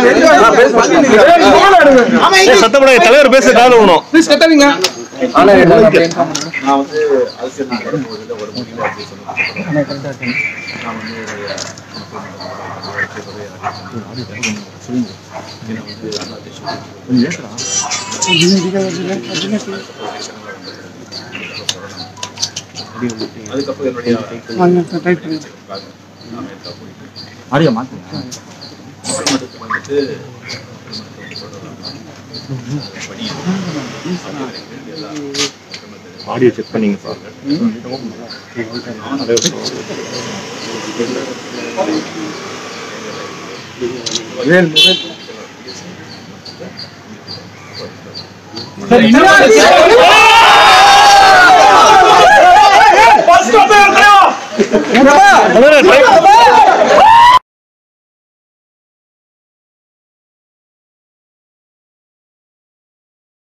ஏய், சத்தம் போடாத, தலைவர் பேச காது ஊனும் நான் வந்து அரசியல் நான் வரும்போது இல்லை ஒரு முடியல அப்படின்னு சொல்லி நான் வந்து என்னை வந்து அண்ணா அதுக்கப்புறம் என்னுடைய ஆடியோ மாத்துங்க திருமணத்துக்கு வந்துட்டு ஆடியோ செக் பண்ணீங்க சார் ட்ரை